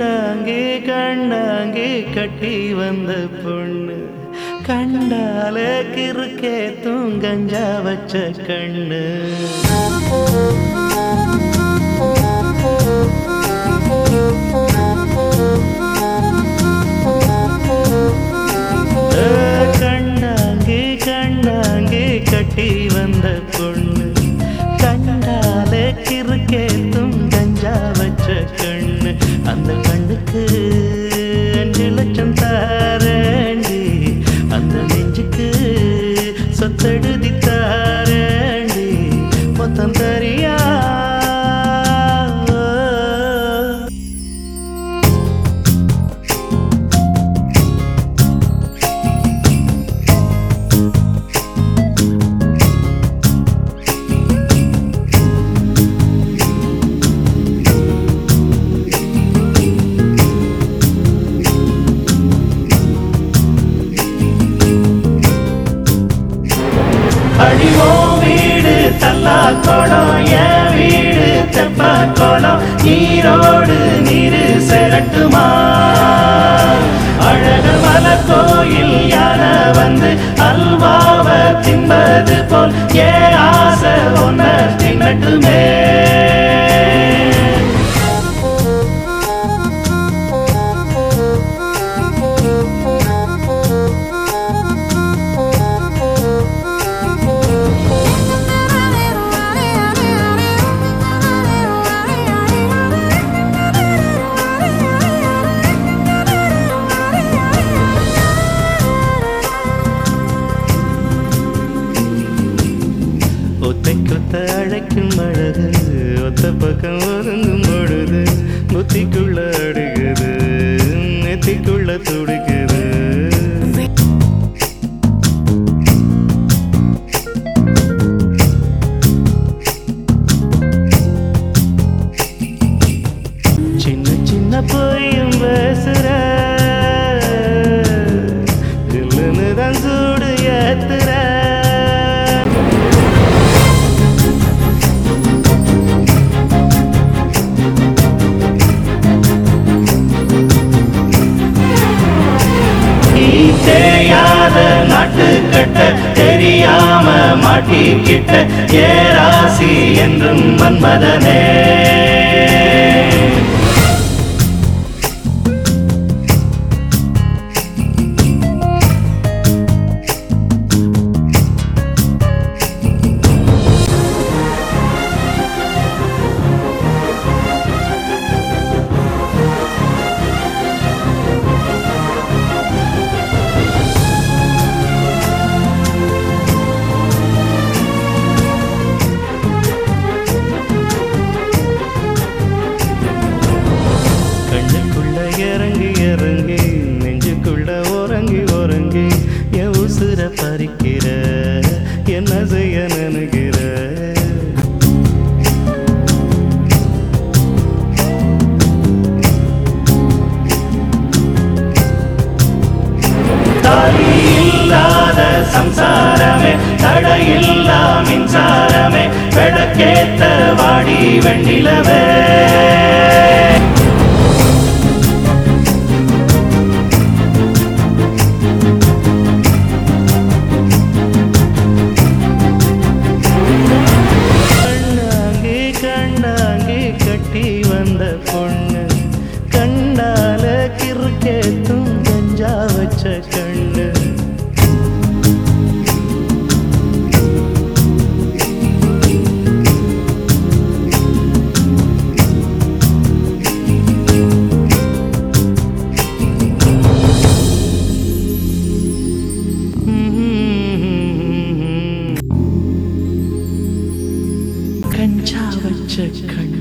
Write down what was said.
கண்டாங்கே கண்டாங்கே கட்டி வந்த பொண்ணு கண்டால கிறுக்கே தூங்கஞ்சா வச்ச கண்ணு ஏ, கண்டாங்கே கண்டாங்கே கட்டி வந்த பொண்ணு கண்டால கிறுக்கே தூங்கஞ்சா வச்ச கண்ணு அந்த கண்ணுக்கு அஞ்சு லட்சம் தாரண்டி அந்த நெஞ்சுக்கு சொத்தெடுதி தாரண்டி மொத்தம் தரியா அடிவோ வீடு தல்லா கோலம் என் வீடு தெப்ப கோலம் நீரோடு நீரு செரட்டுமா அழகர் மல கோயில் யானை வந்து அல்வாவ தின்பது போல் ஏ ஆசை ஒன்ன தின்னட்டுமே ஒத்தைக்கொத்த அழைக்கும் அழகு ஒத்த பக்கம் ஒதுங்கும் பொழுது புத்திக்குள்ள அடுகுது நெத்திக்குள்ள துடிக்குது சின்ன சின்ன பொய்யும் பேசுற இல்லுன்னு தான் சூடு ஏத்துற நீ தெரியாத நாட்டு கட்ட தெரியாம மாட்டிக்கிட்ட ஏராசி என்றும் மன்மதனே கண்ணுக்குள்ள இறங்கி இறங்கி நெஞ்சுக்குள்ள உறங்கி உறங்கி என் உசுர பறிக்கிற என்ன செய்ய நினைக்கிற தாலி இல்லாத சம்சாரமே தடையில்லா மின்சாரமே விளக்கேத்த வாடி வெண்ணிலவே கண்ணாங்கி கண்ணாங்கி கட்டி வந்த பொண்ணு கண்டால கிறுக்கே துங்கஞ்சா வச்ச கண்ணு கஞ்சா வச்ச கண்ணு